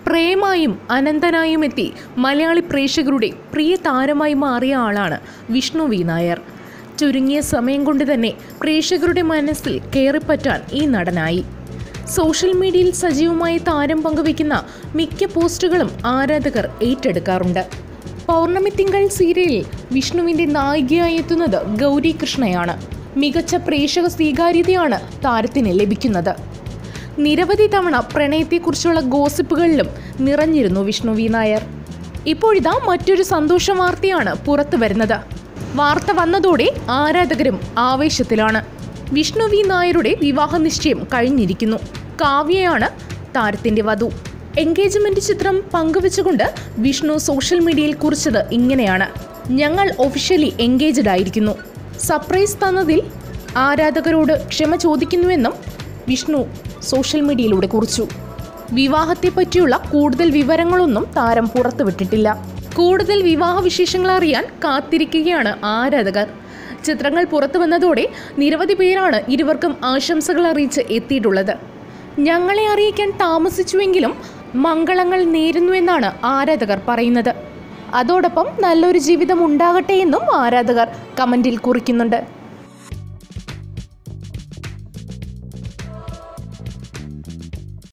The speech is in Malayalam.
പ്രേമായും അനന്തനായും എത്തി മലയാളി പ്രേക്ഷകരുടെ പ്രിയ താരമായി മാറിയ ആളാണ് വിഷ്ണു വി നായർ ചുരുങ്ങിയ സമയം കൊണ്ട് തന്നെ പ്രേക്ഷകരുടെ മനസ്സിൽ കയറിപ്പറ്റാൻ ഈ നടനായി സോഷ്യൽ മീഡിയയിൽ സജീവമായി താരം പങ്കുവയ്ക്കുന്ന മിക്ക പോസ്റ്റുകളും ആരാധകർ ഏറ്റെടുക്കാറുണ്ട് പൗർണമി തിങ്കൾ സീരിയലിൽ വിഷ്ണുവിൻ്റെ നായികയായി എത്തുന്നത് ഗൗരി കൃഷ്ണയാണ് മികച്ച പ്രേക്ഷക സ്വീകാര്യതയാണ് താരത്തിന് ലഭിക്കുന്നത് നിരവധി തവണ പ്രണയത്തെക്കുറിച്ചുള്ള ഗോസിപ്പുകളിലും നിറഞ്ഞിരുന്നു വിഷ്ണു വി നായർ ഇപ്പോഴിതാ മറ്റൊരു സന്തോഷ വാർത്തയാണ് പുറത്തു വരുന്നത് വാർത്ത വന്നതോടെ ആരാധകരും ആവേശത്തിലാണ് വിഷ്ണു വി നായരുടെ വിവാഹ നിശ്ചയം കഴിഞ്ഞിരിക്കുന്നു കാവ്യയാണ് താരത്തിന്റെ വധു എൻഗേജ്മെന്റ് ചിത്രം പങ്കുവെച്ചുകൊണ്ട് വിഷ്ണു സോഷ്യൽ മീഡിയയിൽ കുറിച്ചത് ഇങ്ങനെയാണ് ഞങ്ങൾ ഒഫീഷ്യലി എൻഗേജ്ഡ് ആയിരിക്കുന്നു സർപ്രൈസ് തന്നതിൽ ആരാധകരോട് ക്ഷമ ചോദിക്കുന്നുവെന്നും വിഷ്ണു സോഷ്യൽ മീഡിയയിലൂടെ കുറിച്ചു വിവാഹത്തെ പറ്റിയുള്ള കൂടുതൽ വിവരങ്ങളൊന്നും താരം പുറത്തുവിട്ടിട്ടില്ല കൂടുതൽ വിവാഹ വിശേഷങ്ങൾ അറിയാൻ കാത്തിരിക്കുകയാണ് ആരാധകർ ചിത്രങ്ങൾ പുറത്തു വന്നതോടെ നിരവധി പേരാണ് ഇരുവർക്കും ആശംസകൾ അറിയിച്ച് എത്തിയിട്ടുള്ളത് ഞങ്ങളെ അറിയിക്കാൻ താമസിച്ചുവെങ്കിലും മംഗളങ്ങൾ നേരുന്നുവെന്നാണ് ആരാധകർ പറയുന്നത് അതോടൊപ്പം നല്ലൊരു ജീവിതം ഉണ്ടാകട്ടെ എന്നും ആരാധകർ കമന്റിൽ കുറിക്കുന്നുണ്ട്